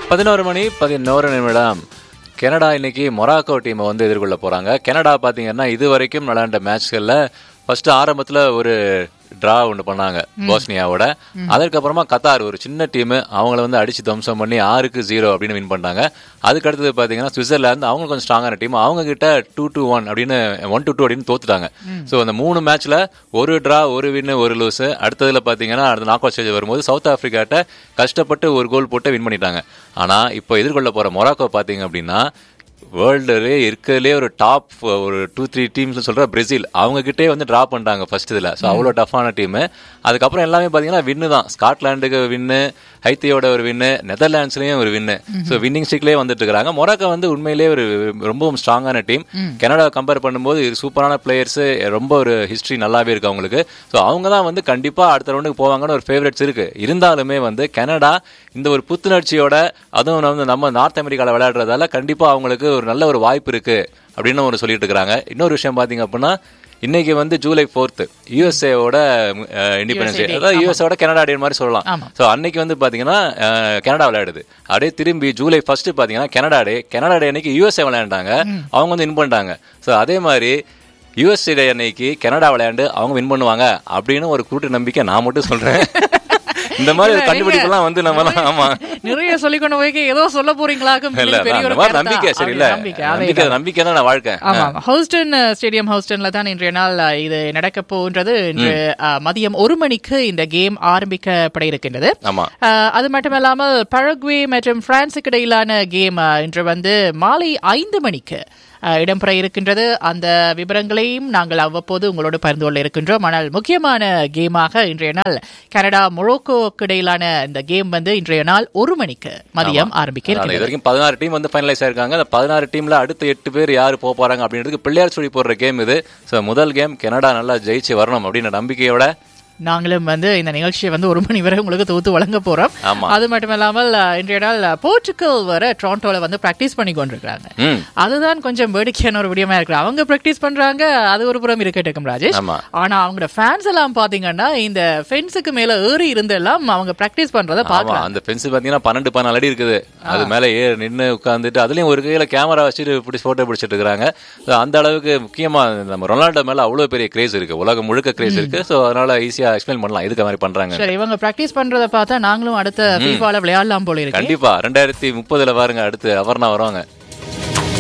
பதினோரு மணி பதினோரு நிமிடம் கனடா இன்னைக்கு மொராக்கோ டீமை வந்து எதிர்கொள்ள போறாங்க கனடா பாத்தீங்கன்னா இது வரைக்கும் விளையாண்ட மேட்ச்கள்ல ஃபர்ஸ்ட் ஆரம்பத்துல ஒரு டிரா ஒன்று பண்ணாங்க போஸ்னியாவோட அதுக்கப்புறமா கத்தார் ஒரு சின்ன டீம் அவங்கள வந்து அடிச்சு துவம்சம் பண்ணி ஆறுக்கு ஜீரோ அப்படின்னு வின் பண்ணாங்க அதுக்கு அடுத்தது பாத்தீங்கன்னா சுவிட்சர்லாந்து அவங்க கொஞ்சம் ஸ்ட்ராங்கான டீம் அவங்க கிட்ட டூ டூ ஒன் அப்படின்னு ஒன் டு டூ அப்படின்னு தோத்துட்டாங்க ஸோ அந்த மூணு மேட்ச்ல ஒரு டிரா ஒரு வின்னு ஒரு லூஸ் அடுத்ததுல பாத்தீங்கன்னா அடுத்த நாக் அவுட் ஸ்டேஜ் வரும்போது சவுத் ஆப்பிரிக்காட்ட கஷ்டப்பட்டு ஒரு கோல் போட்டு வின் பண்ணிட்டாங்க ஆனா இப்போ எதிர்கொள்ள போற மொராக்கோ பாத்தீங்க அப்படின்னா வேர்ல்டுலே இருக்கிறதுலே ஒரு டாப் ஒரு டூ த்ரீ டீம்ஸ் சொல்ற பிரேசில் அவங்க கிட்டே வந்து டிரா பண்ணிட்டாங்க ஃபர்ஸ்ட் இதுல ஸோ அவ்வளோ டஃப்பான டீம் அதுக்கப்புறம் எல்லாமே பாத்தீங்கன்னா வின்னு தான் ஸ்காட்லாண்டுக்கு வின்னு ஹைத்தியோட ஒரு வின்னு நெதர்லாண்ட்ஸ்லயும் ஒரு வின்னு ஸோ வின்னிங் ஸ்டிக்லேயே வந்துட்டு இருக்காங்க மொராக்கோ வந்து உண்மையிலேயே ஒரு ரொம்பவும் ஸ்ட்ராங்கான டீம் கனடா கம்பேர் பண்ணும்போது இது சூப்பரான பிளேயர்ஸ் ரொம்ப ஒரு ஹிஸ்டரி நல்லாவே இருக்கு அவங்களுக்கு ஸோ அவங்க தான் வந்து கண்டிப்பா அடுத்த ரவுண்டுக்கு போவாங்கன்னு ஒரு ஃபேவரட்ஸ் இருக்கு இருந்தாலுமே வந்து கனடா இந்த ஒரு புத்துணர்ச்சியோட அதுவும் வந்து நம்ம நார்த் அமெரிக்கால விளையாடுறதால கண்டிப்பா அவங்களுக்கு ஒரு நல்ல ஒரு வாய்ப்பு இருக்கு அப்படின்னு ஒரு சொல்லிட்டு இருக்காங்க இன்னொரு விஷயம் பாத்தீங்க அப்படின்னா இன்னைக்கு வந்து ஜூலை ஃபோர்த் யூஎஸ்ஏவோட இண்டிபெண்டன்ஸ் டே அதாவது யூஎஸ்ஏவோட கனடா டே மாதிரி சொல்லலாம் ஆமா. ஸோ அன்னைக்கு வந்து பாத்தீங்கன்னா அஹ், கனடா விளையாடுது அப்படியே திரும்பி ஜூலை ஃபர்ஸ்ட் பாத்தீங்கன்னா கனடா டே கனடா டே அன்னைக்கு யூஎஸ்ஏ விளையாண்டாங்க அவங்க வந்து வின் பண்ணிட்டாங்க ஸோ அதே மாதிரி யூஎஸ்ஏ டே அன்னைக்கு கனடா விளையாண்டு அவங்க வின் பண்ணுவாங்க அப்படின்னு ஒரு கூட்டு நம்பிக்கை நான் மட்டும் சொல்றேன் இந்த மாதிரி இல்ல, கண்டுபிடிப்பெல்லாம் வந்து நம்ம ஆமா நிறைய சொல்லி கொண்டு போய் ஏதோ சொல்ல போறீங்களாக்கும் இல்ல பெரிய அந்த ஒரு மாதிரி கருத்தா? நம்பிக்கை சரி இல்ல அப்படி நம்பிக்கை அதே நம்பிக்கை நம்பிக்கை தான் நான் வாழ்க்கை ஆமா ஹவுஸ்டன் ஸ்டேடியம் ஹவுஸ்டன்ல தான் இன்றைய நாள் அஹ், இது நடக்க போன்றது இன்று அஹ், மதியம் ஒரு மணிக்கு இந்த கேம் ஆரம்பிக்கப்பட இருக்கின்றது ஆமா அஹ், அது மட்டுமல்லாமல் பரகுவே மற்றும் பிரான்சுக்கு இடையிலான கேம் அஹ், இன்று வந்து மாலை ஐந்து மணிக்கு அஹ், இடம்பெற இருக்கின்றது அந்த விவரங்களையும் நாங்கள் அவ்வப்போது உங்களோடு பகிர்ந்து கொள்ள இருக்கின்றோம் ஆனால் முக்கியமான கேமாக இன்றைய நாள் கனடா மொரோக்கோக்கு இடையிலான இந்த கேம் வந்து இன்றைய நாள் ஒரு மணிக்கு மதியம் ஆரம்பிக்க அதான், இருக்கின்றது இது வரைக்கும் பதினாறு டீம் வந்து ஃபைனலைஸ் ஆயிருக்காங்க அந்த பதினாறு டீம்ல அடுத்த எட்டு பேர் யாரு போக போறாங்க அப்படின்றதுக்கு பிள்ளையார் சொல்லி போடுற கேம் இது ஸோ முதல் கேம் கனடா நல்லா ஜெயிச்சு வரணும் அப்படின்ற நம்பிக்கையோட நாங்களும் வந்து இந்த நிகழ்ச்சியை வந்து ஒரு மணி வரை உங்களுக்கு தொகுத்து வழங்க போறோம் ஆமா. அது மட்டும் இல்லாமல் அஹ், இன்றைய நாள் அஹ், போர்ச்சுகல் வர டொரண்டோல வந்து பிராக்டிஸ் பண்ணி கொண்டிருக்காங்க ம் அதுதான் கொஞ்சம் வேடிக்கையான ஒரு விடயமா இருக்கு அவங்க பிராக்டிஸ் பண்றாங்க அது ஒரு புறம் இருக்கட்டும் ராஜேஷ் ஆமா. ஆனா அவங்களோட ஃபேன்ஸ் எல்லாம் பாத்தீங்கன்னா இந்த ஃபென்ஸுக்கு மேல ஏறி இருந்தெல்லாம் அவங்க பிராக்டிஸ் பண்றத ஆமா பாக்கலாம் அந்த பென்சில் பாத்தீங்கன்னா பன்னெண்டு பதினாலு அடி இருக்குது அது மேல ஏ நின்னு உட்காந்துட்டு அதுலயும் ஒரு கையில கேமரா வச்சுட்டு இப்படி போட்டோ பிடிச்சிட்டு இருக்காங்க So, அந்த அளவுக்கு முக்கியமா நம்ம ரொனால்டோ மேல அவ்வளவு பெரிய கிரேஸ் இருக்கு உலகம் முழுக்க கிரேஸ் இருக்கு சோ அதனால ஈஸியா எக்ஸ்பிளைன் பண்ணலாம் இதுக்கு மாதிரி பண்றாங்க சரி இவங்க பிராக்டிஸ் பண்றத பார்த்தா நாங்களும் அடுத்த ஃபீஃபால விளையாடலாம் போல இருக்கு கண்டிப்பா ரெண்டாயிரத்தி முப்பதுல பாருங்க அடுத்து அவர்னா வருவாங்க